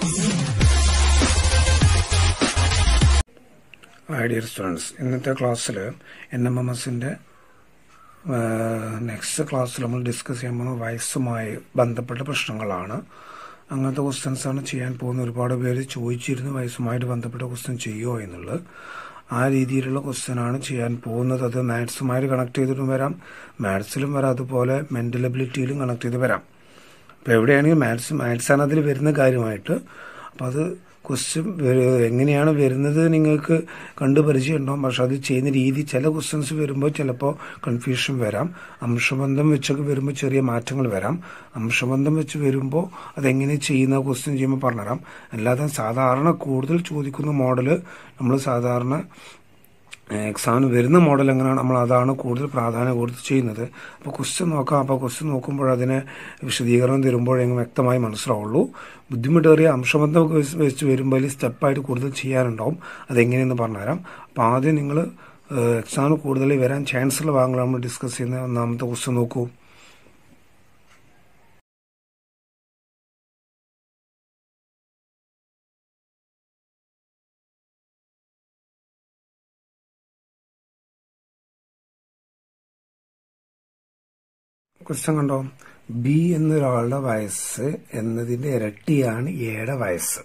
hi dear students ഇന്നത്തെ ക്ലാസ്സിൽ N M M എസിൻ്റെ നെക്സ്റ്റ് ക്ലാസ്സിൽ നമ്മൾ ഡിസ്കസ് ചെയ്യാൻ പോകുന്ന വയസ്സുമായി ബന്ധപ്പെട്ട പ്രശ്നങ്ങളാണ് അങ്ങനത്തെ ക്വസ്റ്റ്യൻസ് ആണ് ചെയ്യാൻ പോകുന്ന ഒരുപാട് പേര് ചോദിച്ചിരുന്നു വയസ്സുമായിട്ട് ബന്ധപ്പെട്ട ക്വസ്റ്റ്യൻ ചെയ്യുമോ എന്നുള്ളത് ആ രീതിയിലുള്ള ക്വസ്റ്റ്യൻ ആണ് ചെയ്യാൻ പോകുന്നത് അത് മാത്സുമായിട്ട് കണക്ട് ചെയ്തിട്ടും വരാം മാത്സിലും വരാം അതുപോലെ മെന്റൽ എബിലിറ്റിയിലും കണക്ട് ചെയ്ത് വരാം അപ്പോൾ എവിടെയാണെങ്കിൽ മാത്സ് മാത്സാണ് അതിൽ വരുന്ന കാര്യമായിട്ട് അപ്പോൾ അത് ക്വസ്റ്റ്യൻ എങ്ങനെയാണ് വരുന്നത് നിങ്ങൾക്ക് കണ്ടു പരിചയമുണ്ടാവും പക്ഷെ അത് ചെയ്യുന്ന രീതി ചില ക്വസ്റ്റ്യൻസ് വരുമ്പോൾ ചിലപ്പോൾ കൺഫ്യൂഷൻ വരാം അംശബന്ധം വെച്ചൊക്കെ വരുമ്പോൾ ചെറിയ മാറ്റങ്ങൾ വരാം അംശബന്ധം വെച്ച് വരുമ്പോൾ അതെങ്ങനെ ചെയ്യുന്ന ക്വസ്റ്റ്യൻ ചെയ്യുമ്പോൾ പറഞ്ഞുതരാം അല്ലാതെ സാധാരണ കൂടുതൽ ചോദിക്കുന്ന മോഡല് നമ്മൾ സാധാരണ എക്സാമിന് വരുന്ന മോഡൽ എങ്ങനെയാണ് നമ്മൾ അതാണ് കൂടുതൽ പ്രാധാന്യം കൊടുത്ത് ചെയ്യുന്നത് അപ്പോൾ ക്വസ്റ്റ്യൻ നോക്കാം അപ്പോൾ ക്വസ്റ്റ്യൻ നോക്കുമ്പോൾ അതിന് വിശദീകരണം തരുമ്പോഴെങ്കിലും വ്യക്തമായി മനസ്സിലാവുള്ളൂ ബുദ്ധിമുട്ടേറിയ അംശബന്ധമൊക്കെ വെച്ച് വരുമ്പോൾ അതിൽ സ്റ്റെപ്പായിട്ട് കൂടുതൽ ചെയ്യാനുണ്ടാവും അതെങ്ങനെയെന്ന് പറഞ്ഞുതരാം അപ്പോൾ ആദ്യം നിങ്ങൾ എക്സാമിന് കൂടുതൽ വരാൻ ചാൻസ് ഉള്ള ഭാഗങ്ങൾ നമ്മൾ ഡിസ്കസ് ചെയ്യുന്ന ഒന്നാമത്തെ ക്വസ്റ്റ്യൻ നോക്കൂ ക്വസ്റ്റ്യൻ കണ്ടോ ബി എന്നൊരാളുടെ വയസ്സ് എന്നതിന്റെ ഇരട്ടിയാണ് എയുടെ വയസ്സ്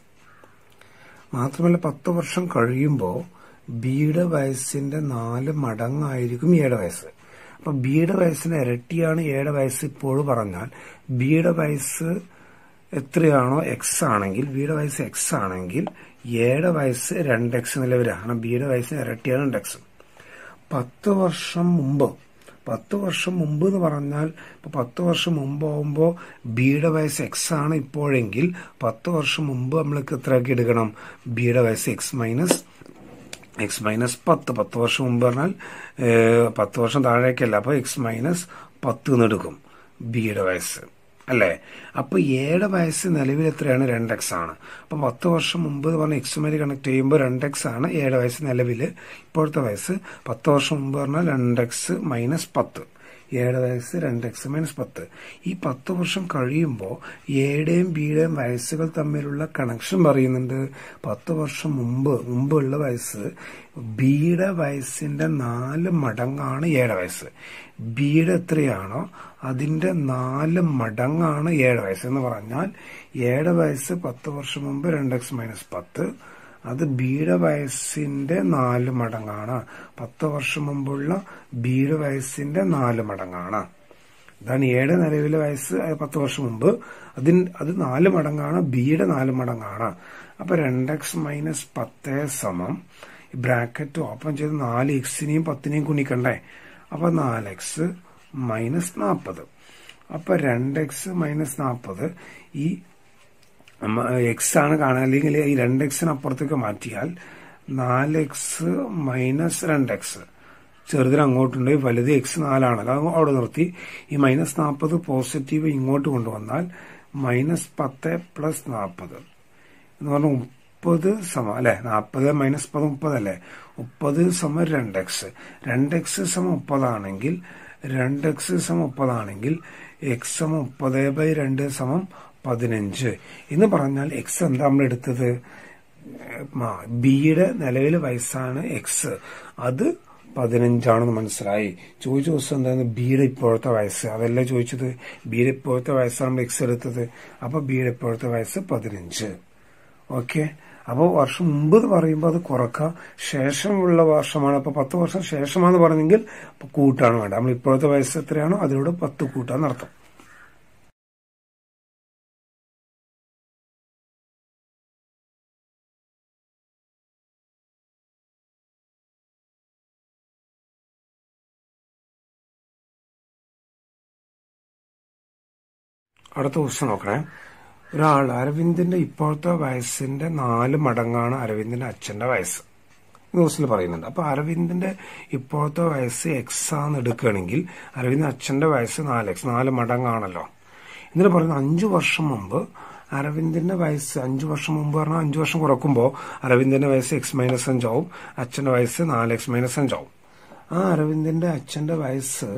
മാത്രമല്ല പത്ത് വർഷം കഴിയുമ്പോൾ ബിയുടെ വയസ്സിന്റെ നാല് മടങ്ങായിരിക്കും എയുടെ വയസ്സ് അപ്പൊ ബിയുടെ വയസ്സിന്റെ ഇരട്ടിയാണ് എയുടെ വയസ്സ് ഇപ്പോഴും പറഞ്ഞാൽ ബിയുടെ വയസ്സ് എത്രയാണോ എക്സ് ആണെങ്കിൽ ബിയുടെ വയസ്സ് എക്സ് ആണെങ്കിൽ എയുടെ വയസ്സ് രണ്ട് എക്സ് നിലവിലാണ് കാരണം ബിയുടെ വയസ്സിന് ഇരട്ടിയാണ് രണ്ട് എക്സ് പത്ത് വർഷം മുമ്പ് പത്ത് വർഷം മുമ്പ് എന്ന് പറഞ്ഞാൽ ഇപ്പൊ പത്ത് വർഷം മുമ്പ് ആവുമ്പോൾ ബിയുടെ വയസ്സ് എക്സ് ആണ് ഇപ്പോഴെങ്കിൽ പത്ത് വർഷം മുമ്പ് നമ്മൾക്ക് എത്രയാക്കി എടുക്കണം ബിയുടെ വയസ്സ് എക്സ് മൈനസ് എക്സ് മൈനസ് പത്ത് പത്ത് വർഷം മുമ്പ് പറഞ്ഞാൽ പത്ത് വർഷം താഴേക്കല്ല അപ്പൊ എക്സ് മൈനസ് പത്ത് എന്ന് എടുക്കും ബിയുടെ വയസ്സ് അല്ലേ അപ്പൊ എയുടെ വയസ്സ് നിലവിൽ എത്രയാണ് രണ്ട് എക്സ് ആണ് അപ്പൊ പത്ത് വർഷം മുമ്പ് എന്ന് പറഞ്ഞ എക്സുമായി കണക്ട് ചെയ്യുമ്പോൾ രണ്ട് എക്സ് ആണ് എയുടെ വയസ്സ് നിലവിൽ ഇപ്പോഴത്തെ വയസ്സ് പത്ത് വർഷം മുമ്പ് പറഞ്ഞാൽ രണ്ട് എക്സ് മൈനസ് പത്ത് എയുടെ വയസ്സ് രണ്ട് എക്സ് മൈനസ് പത്ത് ഈ പത്ത് വർഷം കഴിയുമ്പോൾ എയുടെയും ബിയുടെയും വയസ്സുകൾ തമ്മിലുള്ള കണക്ഷൻ പറയുന്നുണ്ട് പത്ത് വർഷം മുമ്പ് മുമ്പുള്ള വയസ്സ് ബിയുടെ വയസ്സിന്റെ നാല് മടങ്ങാണ് എയുടെ വയസ്സ് ബിയുടെ എത്രയാണോ അതിന്റെ നാല് മടങ്ങാണ് ഏഴ് വയസ്സ് എന്ന് പറഞ്ഞാൽ ഏഴ് വയസ്സ് പത്ത് വർഷം മുമ്പ് രണ്ട് എക്സ് മൈനസ് പത്ത് അത് ബിയുടെ വയസ്സിന്റെ നാല് മടങ്ങാണ് പത്ത് വർഷം മുമ്പുള്ള ബിയുടെ വയസ്സിന്റെ നാല് മടങ്ങാണ് ഇതാണ് ഏഴ് നിലവിലെ വയസ്സ് പത്ത് വർഷം മുമ്പ് അതിന് അത് നാല് മടങ്ങാണ് ബിയുടെ നാല് മടങ്ങാണ് അപ്പൊ രണ്ട് എക്സ് മൈനസ് പത്ത് സമം ബ്രാക്കറ്റ് ഓപ്പൺ ചെയ്ത് നാല് എക്സിനെയും പത്തിനെയും കുണിക്കണ്ടേ അപ്പൊ നാല് എക്സ് മൈനസ് നാൽപ്പത് അപ്പൊ രണ്ട് എക്സ് മൈനസ് നാൽപ്പത് ഈ എക്സ് ആണ് കാണുക അല്ലെങ്കിൽ ഈ രണ്ട് എക്സിന് അപ്പുറത്തേക്ക് മാറ്റിയാൽ നാല് എക്സ് മൈനസ് രണ്ട് എക്സ് ചെറുതിന് അങ്ങോട്ടുണ്ട് വലുത് എക്സ് നാലാണ് അത് അവിടെ നിർത്തി ഈ മൈനസ് നാൽപ്പത് പോസിറ്റീവ് ഇങ്ങോട്ട് കൊണ്ടുവന്നാൽ മൈനസ് പത്ത് പ്ലസ് നാൽപ്പത് എന്ന് പറഞ്ഞാൽ മുപ്പത് സമം അല്ലെ നാൽപ്പത് മൈനസ് പത് മുപ്പതല്ലേ മുപ്പത് സമം രണ്ട് എക്സ് രണ്ട് എക്സ് സമം മുപ്പതാണെങ്കിൽ രണ്ട് എക്സ് സമം മുപ്പതാണെങ്കിൽ എക്സ് സമം മുപ്പത് ബൈ രണ്ട് സമം പതിനഞ്ച് എന്ന് പറഞ്ഞാൽ എക്സ് എന്താ നമ്മൾ എടുത്തത് ബിയുടെ നിലവിലെ വയസ്സാണ് എക്സ് അത് പതിനഞ്ചാണെന്ന് മനസ്സിലായി ചോദിച്ച ദിവസം എന്താണ് ബിയുടെ ഇപ്പോഴത്തെ വയസ്സ് അതല്ലേ ചോദിച്ചത് ബിയുടെ ഇപ്പോഴത്തെ വയസ്സാണ് നമ്മൾ എക്സ് എടുത്തത് അപ്പൊ ബിയുടെ ഇപ്പോഴത്തെ വയസ്സ് പതിനഞ്ച് ഓക്കെ അപ്പോൾ വർഷം മുമ്പ് എന്ന് പറയുമ്പോൾ അത് കുറക്കുക ശേഷമുള്ള വർഷമാണ് അപ്പൊ പത്ത് വർഷം ശേഷമാണെന്ന് പറഞ്ഞെങ്കിൽ കൂട്ടാണ് വേണ്ട നമ്മൾ ഇപ്പോഴത്തെ വയസ്സ് എത്രയാണോ അതിലൂടെ പത്ത് കൂട്ടാന്ന് അർത്ഥം അടുത്ത ക്വസ്റ്റ്യൻ നോക്കണേ ഒരാൾ അരവിന്ദിന്റെ ഇപ്പോഴത്തെ വയസ്സിന്റെ നാല് മടങ്ങാണ് അരവിന്ദിന്റെ അച്ഛന്റെ വയസ്സ് ന്യൂസിൽ പറയുന്നുണ്ട് അപ്പൊ അരവിന്ദിന്റെ ഇപ്പോഴത്തെ വയസ്സ് എക്സ് ആന്ന് എടുക്കുകയാണെങ്കിൽ അരവിന്ദിന്റെ അച്ഛന്റെ വയസ്സ് നാല് എക്സ് നാല് മടങ്ങാണല്ലോ എന്നിട്ട് പറയുന്നത് അഞ്ചു വർഷം മുമ്പ് അരവിന്ദിന്റെ വയസ്സ് അഞ്ചു വർഷം മുമ്പ് പറഞ്ഞാൽ അഞ്ചു വർഷം കുറക്കുമ്പോൾ അരവിന്ദിന്റെ വയസ്സ് എക്സ് മൈനസ് അഞ്ചാവും അച്ഛന്റെ വയസ്സ് നാല് എക്സ് മൈനസ് അഞ്ചാവും ആ അരവിന്ദിന്റെ അച്ഛന്റെ വയസ്സ്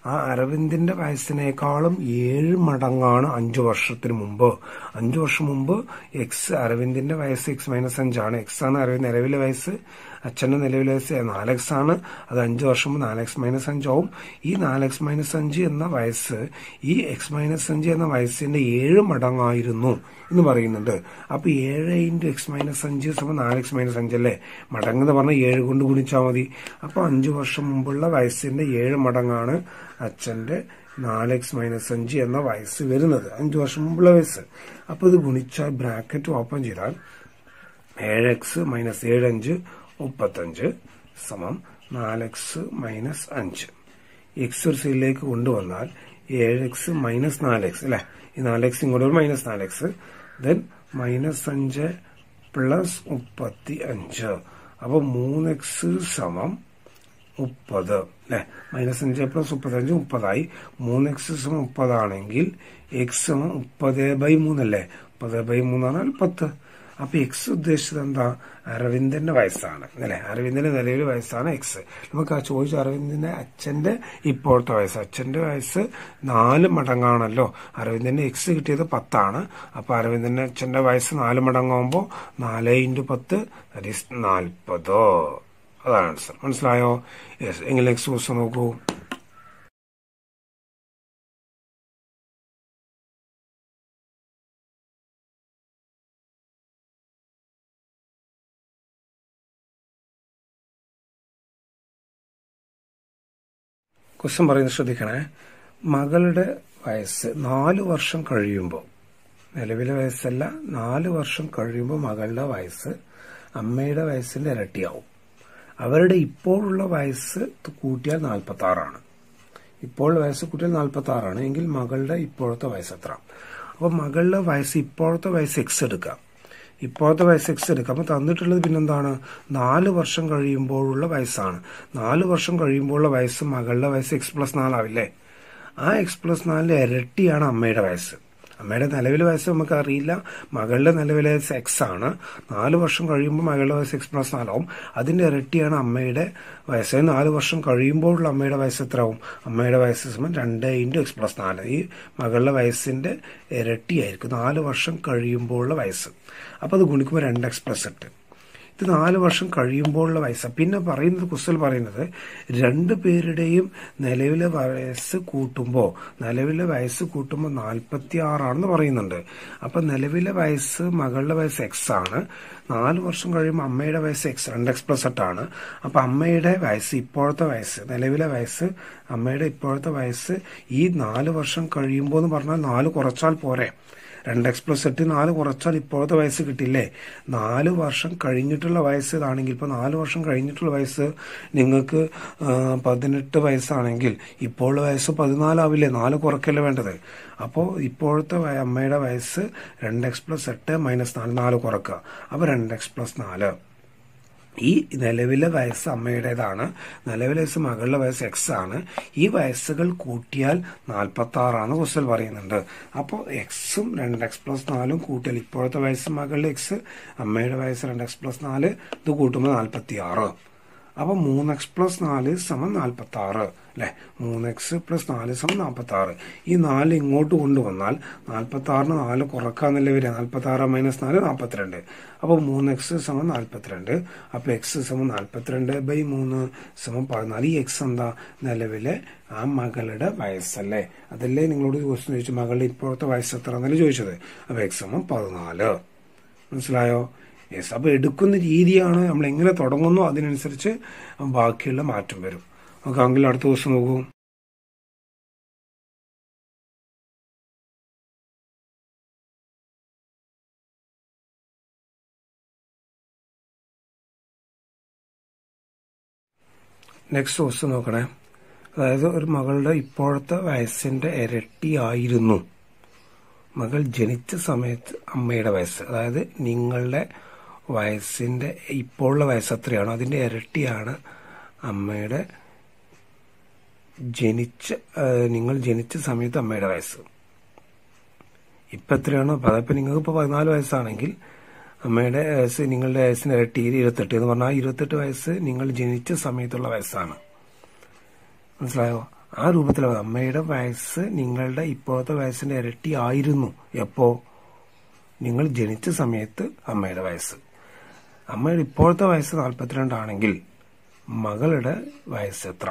ആ അരവിന്ദിന്റെ വയസ്സിനേക്കാളും ഏഴ് മടങ്ങാണ് അഞ്ചു വർഷത്തിന് മുമ്പ് അഞ്ചു വർഷം മുമ്പ് എക്സ് അരവിന്ദിന്റെ വയസ്സ് എക്സ് മൈനസ് അഞ്ചാണ് എക്സ് ആണ് അരവിന്ദ് നിലവിലെ വയസ്സ് അച്ഛന്റെ നിലവിലെ വയസ്സ് നാല് എക്സ് ആണ് അത് അഞ്ചു വർഷം മുമ്പ് നാല് എക്സ് മൈനസ് അഞ്ചാവും ഈ നാല് എക്സ് മൈനസ് അഞ്ച് എന്ന വയസ്സ് ഈ എക്സ് മൈനസ് അഞ്ച് എന്ന വയസ്സിന്റെ ഏഴ് മടങ്ങായിരുന്നു എന്ന് പറയുന്നുണ്ട് അപ്പൊ ഏഴ് ഇൻറ്റു എക്സ് മൈനസ് അഞ്ച് സമയം നാല് എക്സ് മൈനസ് അഞ്ച് അല്ലേ മടങ്ങെന്ന് പറഞ്ഞാൽ ഏഴ് കൊണ്ട് ഗുണിച്ചാൽ മതി അപ്പൊ അഞ്ചു വർഷം മുമ്പുള്ള വയസ്സിന്റെ ഏഴ് മടങ്ങാണ് അച്ഛന്റെ നാല് എക്സ് മൈനസ് അഞ്ച് എന്ന വയസ്സ് വരുന്നത് അഞ്ചു വർഷം മുമ്പുള്ള വയസ്സ് അപ്പൊ ഇത് ഗുണിച്ചാൽ ബ്രാക്കറ്റ് ഓപ്പൺ ചെയ്താൽ ഏഴ് എക്സ് മൈനസ് ഏഴ് അഞ്ച് മുപ്പത്തഞ്ച് സമം നാല് എക്സ് മൈനസ് അഞ്ച് എക്സ് ഒരു സൈഡിലേക്ക് കൊണ്ടുവന്നാൽ ഏഴ് എക്സ് മൈനസ് നാല് എക്സ് അല്ലെ ഈ നാല് എക്സ് ഇങ്ങോട്ട് മൈനസ് നാല് എക്സ് ദെൻ മൈനസ് അഞ്ച് പ്ലസ് മുപ്പത്തി അഞ്ച് അപ്പൊ മൂന്ന് എക്സ് സമം മുപ്പത് അല്ലെ മൈനസ് അഞ്ച് പ്ലസ് മുപ്പത്തഞ്ച് മുപ്പതായി മൂന്ന് എക്സ് സമം മുപ്പതാണെങ്കിൽ എക്സ് സമം മുപ്പത് ബൈ മൂന്നല്ലേ മുപ്പത് ബൈ മൂന്ന് പറഞ്ഞാൽ പത്ത് അപ്പൊ എക്സ് ഉദ്ദേശിച്ചത് എന്താ അരവിന്ദന്റെ വയസ്സാണ് അല്ലെ അരവിന്ദന്റെ നിലവിലെ വയസ്സാണ് എക്സ് നമുക്ക് ആ ചോദിച്ച അരവിന്ദന്റെ അച്ഛന്റെ ഇപ്പോഴത്തെ വയസ്സ് അച്ഛന്റെ വയസ്സ് നാല് മടങ്ങാണല്ലോ അരവിന്ദന്റെ എക്സ് കിട്ടിയത് പത്താണ് അപ്പൊ അരവിന്ദന്റെ അച്ഛന്റെ വയസ്സ് നാല് മടങ്ങാകുമ്പോ നാല് ഇൻറ്റു പത്ത് ദാറ്റ് ഈസ് നാൽപ്പത് അതാണ് ആൻസർ മനസ്സിലായോ യെസ് എങ്കിൽ നെക്സ്റ്റ് ക്വസ്റ്റ്യൻ നോക്കൂ ക്വസ്റ്റ്യൻ പറയുന്നത് ശ്രദ്ധിക്കണേ മകളുടെ വയസ്സ് നാല് വർഷം കഴിയുമ്പോൾ നിലവിലെ വയസ്സല്ല നാല് വർഷം കഴിയുമ്പോൾ മകളുടെ വയസ്സ് അമ്മയുടെ വയസ്സിന്റെ ഇരട്ടിയാവും അവരുടെ ഇപ്പോഴുള്ള വയസ്സ് കൂട്ടിയാൽ നാൽപ്പത്തി ആറാണ് ഇപ്പോൾ വയസ്സ് കൂട്ടിയാൽ നാൽപ്പത്തി ആറാണ് എങ്കിൽ മകളുടെ ഇപ്പോഴത്തെ വയസ്സ് എത്ര അപ്പൊ മകളുടെ വയസ്സ് ഇപ്പോഴത്തെ വയസ്സ് എക്സ് എടുക്കാം ഇപ്പോഴത്തെ വയസ്സ് എക്സ് എടുക്കാം അപ്പൊ തന്നിട്ടുള്ളത് പിന്നെന്താണ് നാല് വർഷം കഴിയുമ്പോഴുള്ള വയസ്സാണ് നാല് വർഷം കഴിയുമ്പോഴുള്ള വയസ്സ് മകളുടെ വയസ്സ് എക്സ് പ്ലസ് നാലാവില്ലേ ആ എക്സ് പ്ലസ് നാലിന്റെ ഇരട്ടിയാണ് അമ്മയുടെ വയസ്സ് അമ്മയുടെ നിലവിലെ വയസ്സ് നമുക്ക് അറിയില്ല മകളുടെ നിലവിലെ വയസ്സ് എക്സ് ആണ് നാല് വർഷം കഴിയുമ്പോൾ മകളുടെ വയസ്സ് എക്സ് പ്ലസ് നാലാവും അതിന്റെ ഇരട്ടിയാണ് അമ്മയുടെ വയസ്സ് നാല് വർഷം കഴിയുമ്പോഴുള്ള അമ്മയുടെ വയസ്സ് എത്രയാവും അമ്മയുടെ വയസ്സ് സമയം രണ്ട് ഇൻറ്റു എക്സ് പ്ലസ് നാല് ഈ മകളുടെ വയസ്സിന്റെ ഇരട്ടിയായിരിക്കും നാല് വർഷം കഴിയുമ്പോഴുള്ള വയസ്സ് അപ്പൊ അത് ഗുണിക്കുമ്പോൾ രണ്ട് എക്സ് പ്ലസ് എട്ട് ഇത് നാല് വർഷം കഴിയുമ്പോഴുള്ള വയസ്സ് പിന്നെ പറയുന്നത് കുസ്തൽ പറയുന്നത് രണ്ടു പേരുടെയും നിലവിലെ വയസ്സ് കൂട്ടുമ്പോൾ നിലവിലെ വയസ്സ് കൂട്ടുമ്പോൾ നാൽപ്പത്തി ആറാണെന്ന് പറയുന്നുണ്ട് അപ്പൊ നിലവിലെ വയസ്സ് മകളുടെ വയസ്സ് എക്സ് ആണ് നാല് വർഷം കഴിയുമ്പോൾ അമ്മയുടെ വയസ്സ് എക്സ് രണ്ട് എക്സ് പ്ലസ് എട്ടാണ് അപ്പൊ അമ്മയുടെ വയസ്സ് ഇപ്പോഴത്തെ വയസ്സ് നിലവിലെ വയസ്സ് അമ്മയുടെ ഇപ്പോഴത്തെ വയസ്സ് ഈ നാല് വർഷം കഴിയുമ്പോൾ എന്ന് പറഞ്ഞാൽ നാല് കുറച്ചാൽ പോരെ രണ്ട് എക്സ് പ്ലസ് എട്ട് നാല് കുറച്ചാൽ ഇപ്പോഴത്തെ വയസ്സ് കിട്ടില്ലേ നാല് വർഷം കഴിഞ്ഞിട്ടുള്ള വയസ്സ് ഇതാണെങ്കിൽ ഇപ്പൊ നാല് വർഷം കഴിഞ്ഞിട്ടുള്ള വയസ്സ് നിങ്ങൾക്ക് പതിനെട്ട് വയസ്സാണെങ്കിൽ ഇപ്പോഴുള്ള വയസ്സ് പതിനാലാവില്ലേ നാല് കുറക്കല്ലേ വേണ്ടത് അപ്പോൾ ഇപ്പോഴത്തെ അമ്മയുടെ വയസ്സ് രണ്ട് എക്സ് പ്ലസ് എട്ട് മൈനസ് നാല് നാല് കുറക്കുക അപ്പൊ രണ്ട് എക്സ് പ്ലസ് നാല് ഈ നിലവിലെ വയസ്സ് അമ്മയുടേതാണ് നിലവിലെ വയസ്സ് മകളുടെ വയസ്സ് എക്സ് ആണ് ഈ വയസ്സുകൾ കൂട്ടിയാൽ നാൽപ്പത്തി ആറാണ് ക്വസ്റ്റൽ പറയുന്നുണ്ട് അപ്പോൾ എക്സും രണ്ട് എക്സ് പ്ലസ് നാലും കൂട്ടിയാൽ ഇപ്പോഴത്തെ വയസ്സ് മകളുടെ എക്സ് അമ്മയുടെ വയസ്സ് രണ്ട് എക്സ് പ്ലസ് നാല് ഇത് കൂട്ടുമ്പോൾ നാൽപ്പത്തി ആറ് അപ്പൊ മൂന്ന് എക്സ് പ്ലസ് നാല് സമം നാൽപ്പത്തി ആറ് അല്ലെ മൂന്ന് എക്സ് പ്ലസ് നാല് സമം നാൽപ്പത്തി ആറ് ഈ നാല് ഇങ്ങോട്ട് കൊണ്ടുവന്നാൽ നാൽപ്പത്തി ആറിന് നാല് കുറക്കാന്നല്ലേ വരിക നാൽപ്പത്തി ആറ് മൈനസ് നാല് നാൽപ്പത്തിരണ്ട് അപ്പൊ മൂന്ന് എക്സ് സമം നാൽപ്പത്തിരണ്ട് അപ്പൊ എക്സ് സമം നാൽപ്പത്തിരണ്ട് ബൈ മൂന്ന് സമം പതിനാല് ഈ എക്സ് എന്താ നിലവിലെ ആ മകളുടെ വയസ്സല്ലേ അതല്ലേ നിങ്ങളോട് ക്വസ്റ്റ്യൻ ചോദിച്ചു മകളുടെ ഇപ്പോഴത്തെ വയസ്സ് എത്ര എന്നല്ലേ ചോദിച്ചത് അപ്പൊ എക്സ് സമം പതിനാല് മനസ്സിലായോ യെസ് അപ്പൊ എടുക്കുന്ന രീതിയാണ് നമ്മൾ എങ്ങനെ തുടങ്ങുന്നു അതിനനുസരിച്ച് ബാക്കിയുള്ള മാറ്റം വരും നമുക്ക് അങ്കിൽ അടുത്ത ദിവസം നോക്കൂ നെക്സ്റ്റ് ക്വസ്റ്റ്യൻ നോക്കണേ അതായത് ഒരു മകളുടെ ഇപ്പോഴത്തെ വയസ്സിന്റെ ഇരട്ടിയായിരുന്നു മകൾ ജനിച്ച സമയത്ത് അമ്മയുടെ വയസ്സ് അതായത് നിങ്ങളുടെ വയസ്സിന്റെ ഇപ്പോഴുള്ള വയസ്സ് എത്രയാണോ അതിന്റെ ഇരട്ടിയാണ് അമ്മയുടെ ജനിച്ച നിങ്ങൾ ജനിച്ച സമയത്ത് അമ്മയുടെ വയസ്സ് ഇപ്പൊ എത്രയാണോ അതിപ്പോ നിങ്ങൾക്ക് ഇപ്പൊ പതിനാല് വയസ്സാണെങ്കിൽ അമ്മയുടെ വയസ്സ് നിങ്ങളുടെ വയസ്സിന് ഇരട്ടി ഇരുപത്തെട്ട് എന്ന് പറഞ്ഞാൽ ഇരുപത്തെട്ട് വയസ്സ് നിങ്ങൾ ജനിച്ച സമയത്തുള്ള വയസ്സാണ് മനസ്സിലായോ ആ രൂപത്തിൽ അമ്മയുടെ വയസ്സ് നിങ്ങളുടെ ഇപ്പോഴത്തെ വയസ്സിന്റെ ഇരട്ടി ആയിരുന്നു എപ്പോ നിങ്ങൾ ജനിച്ച സമയത്ത് അമ്മയുടെ വയസ്സ് അമ്മയുടെ ഇപ്പോഴത്തെ വയസ്സ് നാൽപ്പത്തിരണ്ടാണെങ്കിൽ മകളുടെ വയസ്സ് എത്ര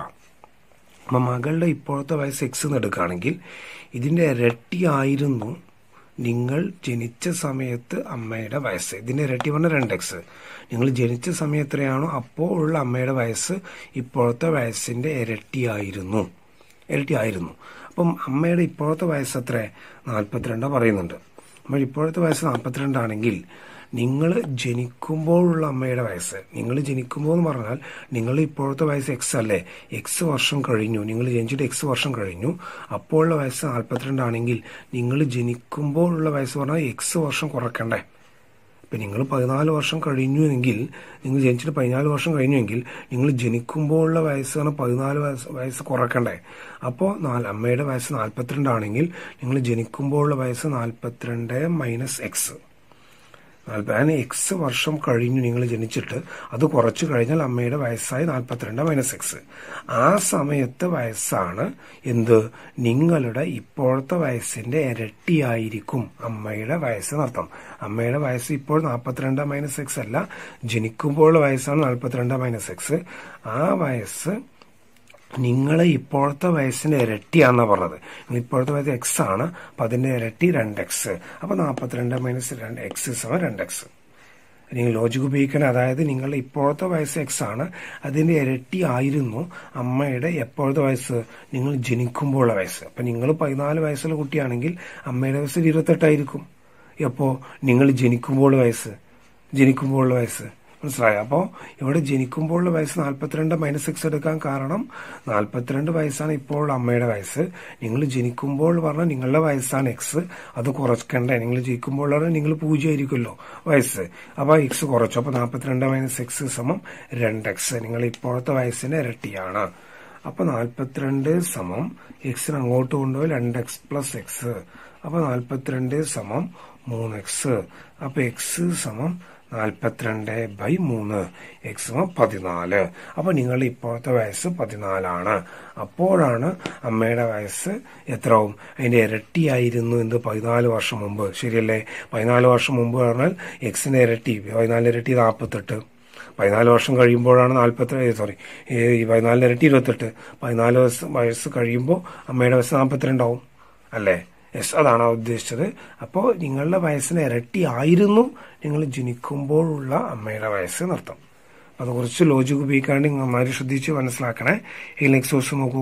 അപ്പൊ മകളുടെ ഇപ്പോഴത്തെ വയസ്സ് എക്സ് എന്ന് എടുക്കുകയാണെങ്കിൽ ഇതിന്റെ ഇരട്ടി ആയിരുന്നു നിങ്ങൾ ജനിച്ച സമയത്ത് അമ്മയുടെ വയസ്സ് ഇതിന്റെ ഇരട്ടി പറഞ്ഞ രണ്ട് എക്സ് നിങ്ങൾ ജനിച്ച സമയത്ത് എത്രയാണോ അപ്പോൾ ഉള്ള അമ്മയുടെ വയസ്സ് ഇപ്പോഴത്തെ വയസ്സിന്റെ ഇരട്ടിയായിരുന്നു ഇരട്ടിയായിരുന്നു അപ്പം അമ്മയുടെ ഇപ്പോഴത്തെ വയസ്സ് എത്ര നാൽപ്പത്തിരണ്ട് പറയുന്നുണ്ട് അപ്പോൾ ഇപ്പോഴത്തെ വയസ്സ് നാൽപ്പത്തിരണ്ടാണെങ്കിൽ നിങ്ങൾ ജനിക്കുമ്പോഴുള്ള അമ്മയുടെ വയസ്സ് നിങ്ങൾ ജനിക്കുമ്പോൾ എന്ന് പറഞ്ഞാൽ നിങ്ങൾ ഇപ്പോഴത്തെ വയസ്സ് എക്സ് അല്ലേ എക്സ് വർഷം കഴിഞ്ഞു നിങ്ങൾ ജനിച്ചിട്ട് എക്സ് വർഷം കഴിഞ്ഞു അപ്പോഴുള്ള വയസ്സ് നാൽപ്പത്തിരണ്ടാണെങ്കിൽ നിങ്ങൾ ജനിക്കുമ്പോഴുള്ള വയസ്സ് പറഞ്ഞാൽ എക്സ് വർഷം കുറയ്ക്കണ്ടേ ഇപ്പം നിങ്ങൾ പതിനാല് വർഷം കഴിഞ്ഞു എങ്കിൽ നിങ്ങൾ ജനിച്ചിട്ട് പതിനാല് വർഷം കഴിഞ്ഞുവെങ്കിൽ നിങ്ങൾ ജനിക്കുമ്പോഴുള്ള വയസ്സ് പറഞ്ഞാൽ പതിനാല് വയസ്സ് വയസ്സ് കുറക്കണ്ടേ അപ്പോൾ നാല് അമ്മയുടെ വയസ്സ് നാൽപ്പത്തിരണ്ടാണെങ്കിൽ നിങ്ങൾ ജനിക്കുമ്പോഴുള്ള വയസ്സ് നാൽപ്പത്തിരണ്ട് മൈനസ് എക്സ് നാൽപ്പത് എക്സ് വർഷം കഴിഞ്ഞു നിങ്ങൾ ജനിച്ചിട്ട് അത് കുറച്ചു കഴിഞ്ഞാൽ അമ്മയുടെ വയസ്സായി നാൽപ്പത്തിരണ്ട് മൈനസ് എക്സ് ആ സമയത്തെ വയസ്സാണ് എന്ത് നിങ്ങളുടെ ഇപ്പോഴത്തെ വയസ്സിന്റെ ഇരട്ടിയായിരിക്കും അമ്മയുടെ വയസ്സ് നടത്തം അമ്മയുടെ വയസ്സ് ഇപ്പോൾ നാൽപ്പത്തിരണ്ട് മൈനസ് എക്സ് അല്ല ജനിക്കുമ്പോഴുള്ള വയസ്സാണ് നാൽപ്പത്തിരണ്ട് മൈനസ് എക്സ് ആ വയസ്സ് നിങ്ങളെ ഇപ്പോഴത്തെ വയസ്സിന്റെ ഇരട്ടിയാന്നാ പറഞ്ഞത് ഇപ്പോഴത്തെ വയസ്സ് എക്സ് ആണ് അപ്പൊ അതിന്റെ ഇരട്ടി രണ്ട് എക്സ് അപ്പൊ നാൽപ്പത്തിരണ്ട് മൈനസ് രണ്ട് എക്സ് സമം രണ്ട് എക്സ് നിങ്ങൾ ലോജിക് ഉപയോഗിക്കണം അതായത് നിങ്ങളുടെ ഇപ്പോഴത്തെ വയസ്സ് എക്സ് ആണ് അതിന്റെ ഇരട്ടി ആയിരുന്നു അമ്മയുടെ എപ്പോഴത്തെ വയസ്സ് നിങ്ങൾ ജനിക്കുമ്പോഴുള്ള വയസ്സ് അപ്പൊ നിങ്ങൾ പതിനാല് വയസ്സുള്ള കുട്ടിയാണെങ്കിൽ അമ്മയുടെ വയസ്സ് ഇരുപത്തെട്ടായിരിക്കും എപ്പോ നിങ്ങൾ ജനിക്കുമ്പോഴുള്ള വയസ്സ് ജനിക്കുമ്പോഴുള്ള വയസ്സ് മനസ്സിലായോ അപ്പോൾ ഇവിടെ ജനിക്കുമ്പോഴുള്ള വയസ്സ് നാൽപ്പത്തിരണ്ട് മൈനസ് സിക്സ് എടുക്കാൻ കാരണം നാൽപ്പത്തിരണ്ട് വയസ്സാണ് ഇപ്പോൾ അമ്മയുടെ വയസ്സ് നിങ്ങൾ ജനിക്കുമ്പോൾ പറഞ്ഞാൽ നിങ്ങളുടെ വയസ്സാണ് എക്സ് അത് കുറയ്ക്കണ്ടേ നിങ്ങൾ ജനിക്കുമ്പോൾ നിങ്ങൾ പൂജ്യമായിരിക്കുമല്ലോ വയസ്സ് അപ്പോൾ എക്സ് കുറച്ചു അപ്പോൾ നാൽപ്പത്തിരണ്ട് മൈനസ് എക്സ് സമം രണ്ട് എക്സ് നിങ്ങൾ ഇപ്പോഴത്തെ വയസ്സിന്റെ ഇരട്ടിയാണ് അപ്പൊ നാൽപ്പത്തിരണ്ട് സമം എക്സിന് അങ്ങോട്ട് കൊണ്ടുപോയി രണ്ട് എക്സ് പ്ലസ് എക്സ് അപ്പൊ നാൽപ്പത്തിരണ്ട് സമം മൂന്ന് എക്സ് അപ്പൊ എക്സ് സമം നാൽപ്പത്തിരണ്ട് ബൈ മൂന്ന് എക്സ് സമം പതിനാല് അപ്പൊ നിങ്ങൾ ഇപ്പോഴത്തെ വയസ്സ് പതിനാലാണ് അപ്പോഴാണ് അമ്മയുടെ വയസ്സ് എത്രവും അതിന്റെ ഇരട്ടിയായിരുന്നു എന്ത് പതിനാല് വർഷം മുമ്പ് ശരിയല്ലേ പതിനാല് വർഷം മുമ്പ് പറഞ്ഞാൽ എക്സിന്റെ ഇരട്ടി പതിനാലിന്റെ ഇരട്ടി നാൽപ്പത്തെട്ട് പതിനാല് വർഷം കഴിയുമ്പോഴാണ് നാൽപ്പത്തി സോറി ഈ പതിനാലിന് ഇരട്ടി ഇരുപത്തെട്ട് പതിനാല് വയസ്സ് വയസ്സ് കഴിയുമ്പോൾ അമ്മയുടെ വയസ്സ് നാൽപ്പത്തിരണ്ടാവും അല്ലേ യെസ് അതാണ് ഉദ്ദേശിച്ചത് അപ്പോൾ നിങ്ങളുടെ വയസ്സിന് ഇരട്ടി ആയിരുന്നു നിങ്ങൾ ജനിക്കുമ്പോഴുള്ള അമ്മയുടെ വയസ്സ് നൃത്തം അത് കുറച്ച് ലോജിക് ഉപയോഗിക്കാണ്ട് നന്നായി ശ്രദ്ധിച്ച് മനസ്സിലാക്കണേ ഈ നെക്സ്റ്റ് സോഴ്സ് നോക്കൂ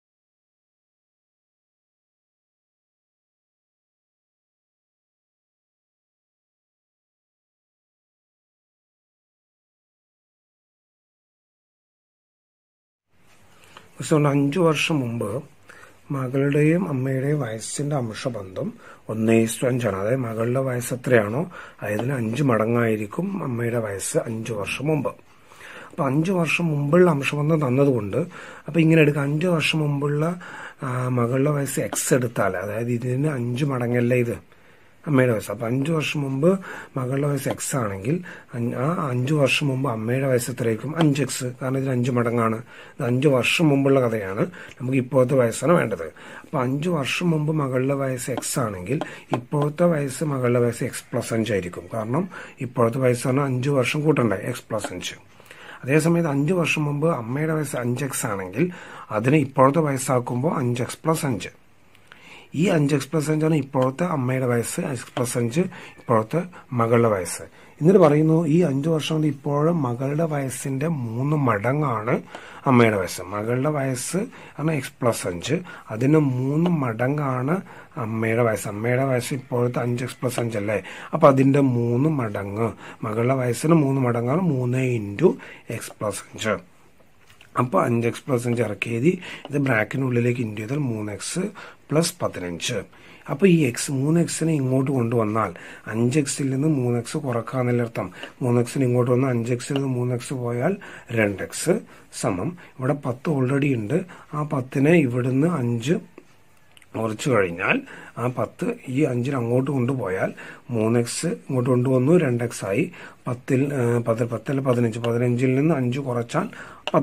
അതുകൊണ്ട് അഞ്ചു വർഷം മുമ്പ് മകളുടെയും അമ്മയുടെയും വയസ്സിന്റെ അംശബന്ധം ഒന്നേ ഇസ്റ്റു അഞ്ചാണ് അതായത് മകളുടെ വയസ്സ് എത്രയാണോ അതിന് അഞ്ച് മടങ്ങായിരിക്കും അമ്മയുടെ വയസ്സ് അഞ്ചു വർഷം മുമ്പ് അപ്പൊ അഞ്ചു വർഷം മുമ്പുള്ള അംശബന്ധം തന്നതുകൊണ്ട് അപ്പൊ ഇങ്ങനെ എടുക്കുക അഞ്ചു വർഷം മുമ്പുള്ള മകളുടെ വയസ്സ് എക്സ് എടുത്താൽ അതായത് ഇതിന് അഞ്ച് മടങ്ങല്ലേ ഇത് അമ്മയുടെ വയസ്സ് അപ്പൊ അഞ്ചു വർഷം മുമ്പ് മകളുടെ വയസ്സ് എക്സ് ആണെങ്കിൽ ആ അഞ്ചു വർഷം മുമ്പ് അമ്മയുടെ വയസ്സ് എത്രയായിരിക്കും അഞ്ച് എക്സ് കാരണം ഇതിന് അഞ്ച് മടങ്ങാണ് ഇത് അഞ്ചു വർഷം മുമ്പുള്ള കഥയാണ് നമുക്ക് ഇപ്പോഴത്തെ വയസ്സാണ് വേണ്ടത് അപ്പൊ അഞ്ചു വർഷം മുമ്പ് മകളുടെ വയസ്സ് എക്സ് ആണെങ്കിൽ ഇപ്പോഴത്തെ വയസ്സ് മകളുടെ വയസ്സ് എക്സ് പ്ലസ് അഞ്ചായിരിക്കും കാരണം ഇപ്പോഴത്തെ വയസ്സാണ് അഞ്ചു വർഷം കൂട്ടണ്ടേ എക്സ് പ്ലസ് അഞ്ച് അതേസമയത്ത് അഞ്ചു വർഷം മുമ്പ് അമ്മയുടെ വയസ്സ് അഞ്ച് എക്സ് ആണെങ്കിൽ അതിനെ ഇപ്പോഴത്തെ വയസ്സാക്കുമ്പോൾ അഞ്ച് എക്സ് പ്ലസ് അഞ്ച് ഈ അഞ്ച് എക്സ് പ്ലസ് അഞ്ചാണ് ഇപ്പോഴത്തെ അമ്മയുടെ വയസ്സ് എക്സ് പ്ലസ് അഞ്ച് ഇപ്പോഴത്തെ മകളുടെ വയസ്സ് എന്നിട്ട് പറയുന്നു ഈ അഞ്ചു വർഷം കൊണ്ട് ഇപ്പോഴും മകളുടെ വയസ്സിന്റെ മൂന്ന് മടങ്ങാണ് അമ്മയുടെ വയസ്സ് മകളുടെ വയസ്സ് ആണ് എക്സ് പ്ലസ് അഞ്ച് അതിന് മൂന്ന് മടങ്ങാണ് അമ്മയുടെ വയസ്സ് അമ്മയുടെ വയസ്സ് ഇപ്പോഴത്തെ അഞ്ച് എക്സ് പ്ലസ് അഞ്ച് അല്ലേ അപ്പൊ അതിന്റെ മൂന്ന് മടങ്ങ് മകളുടെ വയസ്സിന് മൂന്ന് മടങ്ങാണ് മൂന്ന് ഇൻറ്റു എക്സ് പ്ലസ് അഞ്ച് അപ്പോൾ അഞ്ച് എക്സ് പ്ലസ് അഞ്ച് ഇറക്കി എഴുതി ഇത് ബ്രാക്കിനുള്ളിലേക്ക് ഇൻറ്റു ചെയ്താൽ മൂന്ന് എക്സ് പ്ലസ് പതിനഞ്ച് അപ്പോൾ ഈ എക്സ് മൂന്ന് എക്സിനെ ഇങ്ങോട്ട് കൊണ്ടുവന്നാൽ അഞ്ച് എക്സിൽ നിന്ന് മൂന്ന് എക്സ് കുറക്കാന്നുള്ള അർത്ഥം മൂന്ന് എക്സിന് ഇങ്ങോട്ട് വന്നാൽ അഞ്ച് എക്സിൽ നിന്ന് മൂന്ന് എക്സ് പോയാൽ രണ്ട് എക്സ് സമം ഇവിടെ പത്ത് ഓൾറെഡി ഉണ്ട് ആ പത്തിനെ ഇവിടുന്ന് അഞ്ച് കുറച്ചു കഴിഞ്ഞാൽ ആ പത്ത് ഈ അഞ്ചിന് അങ്ങോട്ട് കൊണ്ടുപോയാൽ മൂന്ന് എക്സ് ഇങ്ങോട്ട് കൊണ്ടുവന്നു രണ്ട് എക്സ് ആയി പത്തിൽ പത്ത് പത്തിൽ പതിനഞ്ച് പതിനഞ്ചിൽ നിന്ന് അഞ്ച് കുറച്ചാൽ പത്ത്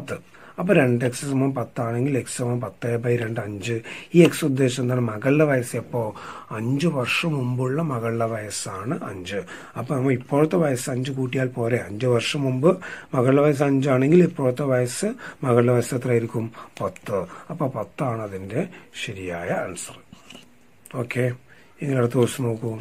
അപ്പൊ രണ്ട് എക്സ് സമം പത്താണെങ്കിൽ എക്സ് സമം പത്ത് ബൈ രണ്ട് അഞ്ച് ഈ എക്സ് ഉദ്ദേശം എന്താണ് മകളുടെ വയസ്സ് എപ്പോ അഞ്ചു വർഷം മുമ്പുള്ള മകളുടെ വയസ്സാണ് അഞ്ച് അപ്പൊ നമ്മൾ ഇപ്പോഴത്തെ വയസ്സ് അഞ്ച് കൂട്ടിയാൽ പോരെ അഞ്ച് വർഷം മുമ്പ് മകളുടെ വയസ്സ് അഞ്ചാണെങ്കിൽ ഇപ്പോഴത്തെ വയസ്സ് മകളുടെ വയസ്സ് എത്രയായിരിക്കും പത്ത് അപ്പൊ പത്താണ് അതിന്റെ ശരിയായ ആൻസർ ഓക്കെ ഇനി അടുത്ത ക്വസ്റ്റ് നോക്കൂ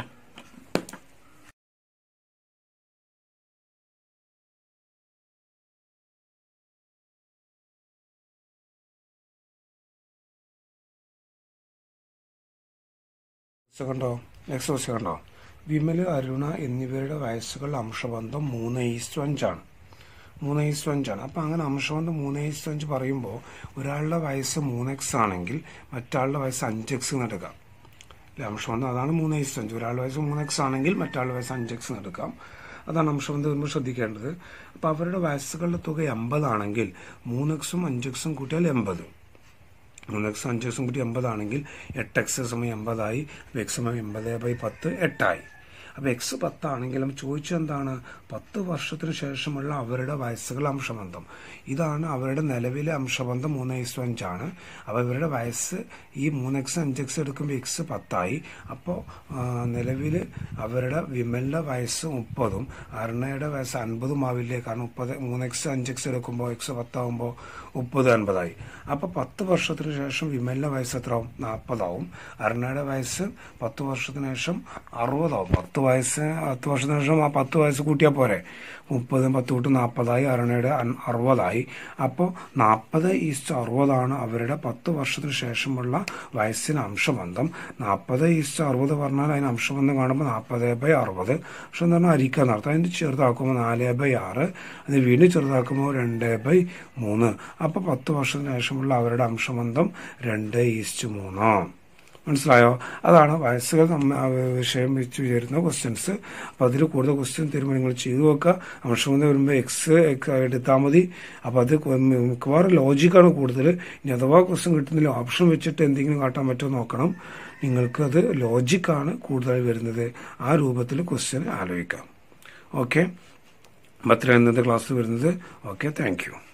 കണ്ടോ നെക്സ്റ്റ് ക്വസ്റ്റ്യൻ കണ്ടോ വിമൽ അരുണ എന്നിവരുടെ വയസ്സുകൾ അംശബന്ധം മൂന്ന് ഈസ്റ്റു അഞ്ചാണ് മൂന്ന് ഈസ്റ്റു അഞ്ചാണ് അപ്പം അങ്ങനെ അംശബന്ധം മൂന്ന് ഈസ്റ്റു അഞ്ച് പറയുമ്പോൾ ഒരാളുടെ വയസ്സ് മൂന്ന് എക്സ് ആണെങ്കിൽ മറ്റാളുടെ വയസ്സ് അഞ്ച് എക്സ് എടുക്കാം അല്ലെ അംശബന്ധം അതാണ് മൂന്ന് ഈസ്റ്റു അഞ്ച് ഒരാളുടെ വയസ്സ് മൂന്ന് എക്സ് ആണെങ്കിൽ മറ്റാളുടെ വയസ്സ് അഞ്ച് എക്സ് എടുക്കാം അതാണ് അംശബന്ധം നമ്മൾ ശ്രദ്ധിക്കേണ്ടത് അപ്പം അവരുടെ വയസ്സുകളുടെ തുക എൺപതാണെങ്കിൽ മൂന്ന് എക്സും അഞ്ച് എക്സും കൂട്ടിയാൽ എൺപത് മൂന്ന് എക്സ് അഞ്ച് എക്സും കൂടി എൺപതാണെങ്കിൽ എട്ട് എക്സ് സമയം എൺപതായി അപ്പോൾ എക്സ് സമയം എൺപത് ബൈ പത്ത് എട്ടായി അപ്പോൾ എക്സ് പത്താണെങ്കിലും ചോദിച്ചത് എന്താണ് പത്ത് വർഷത്തിന് ശേഷമുള്ള അവരുടെ വയസ്സുകൾ അംശബന്ധം ഇതാണ് അവരുടെ നിലവിലെ അംശബന്ധം മൂന്ന് എക്സ് അഞ്ചാണ് അപ്പോൾ ഇവരുടെ വയസ്സ് ഈ മൂന്ന് എക്സ് അഞ്ച് എക്സ് എടുക്കുമ്പോൾ എക്സ് പത്തായി അപ്പോൾ നിലവിൽ അവരുടെ വിമലിൻ്റെ വയസ്സ് മുപ്പതും അരുണയുടെ വയസ്സ് അൻപതും ആവില്ലേ കാരണം മുപ്പത് മൂന്ന് എക്സ് അഞ്ച് എക്സ് എടുക്കുമ്പോൾ എക്സ് പത്താവുമ്പോൾ മുപ്പത് അൻപതായി അപ്പോൾ പത്ത് വർഷത്തിന് ശേഷം വിമലിൻ്റെ വയസ്സ് എത്രയാവും നാൽപ്പതാവും അരുണയുടെ വയസ്സ് പത്ത് വർഷത്തിന് ശേഷം അറുപതാവും പത്ത് വയസ്സ് പത്ത് വർഷത്തിന് ശേഷം ആ പത്ത് വയസ്സ് കൂട്ടിയാൽ പോരെ മുപ്പതും പത്ത് കൂട്ട് നാൽപ്പതായി അരുണയുടെ അറുപതായി അപ്പോൾ നാൽപ്പത് ഈസ്റ്റ് അറുപതാണ് അവരുടെ പത്ത് വർഷത്തിന് ശേഷമുള്ള വയസ്സിന് അംശബന്ധം നാൽപ്പത് ഈസ്റ്റ് അറുപത് പറഞ്ഞാൽ അതിന് അംശബന്ധം കാണുമ്പോൾ നാൽപ്പത് ബൈ അറുപത് പക്ഷെ എന്ന് പറഞ്ഞാൽ അരിക്കാൻ നടത്തും അതിന് ചെറുതാക്കുമ്പോൾ നാല് ബൈ ആറ് അത് വീണ്ടും ചെറുതാക്കുമ്പോൾ രണ്ട് ബൈ മൂന്ന് അപ്പോൾ പത്ത് വർഷത്തിന് ശേഷമുള്ള അവരുടെ അംശബന്ധം രണ്ട് ഈസ്റ്റ് മൂന്ന് മനസ്സിലായോ അതാണ് വയസ്സുകൾ നമ്മ വിഷയം വെച്ച് വരുന്ന ക്വസ്റ്റ്യൻസ് അപ്പോൾ അതിൽ കൂടുതൽ ക്വസ്റ്റ്യൻ തരുമ്പോൾ നിങ്ങൾ ചെയ്തു നോക്കുക അംശബന്ധം വരുമ്പോൾ എക്സ് എടുത്താൽ മതി അപ്പോൾ അത് മിക്കവാറും ലോജിക്കാണ് കൂടുതൽ ഇനി അഥവാ ക്വസ്റ്റ്യൻ കിട്ടുന്നില്ല ഓപ്ഷൻ വെച്ചിട്ട് എന്തെങ്കിലും കാട്ടാൻ പറ്റുമോ നോക്കണം നിങ്ങൾക്ക് അത് ലോജിക്കാണ് കൂടുതൽ വരുന്നത് ആ രൂപത്തിൽ ക്വസ്റ്റ്യൻ ആലോചിക്കാം ഓക്കെ അപ്പോൾ അത്രയാണ് ഇന്നത്തെ ക്ലാസ് വരുന്നത് ഓക്കെ താങ്ക്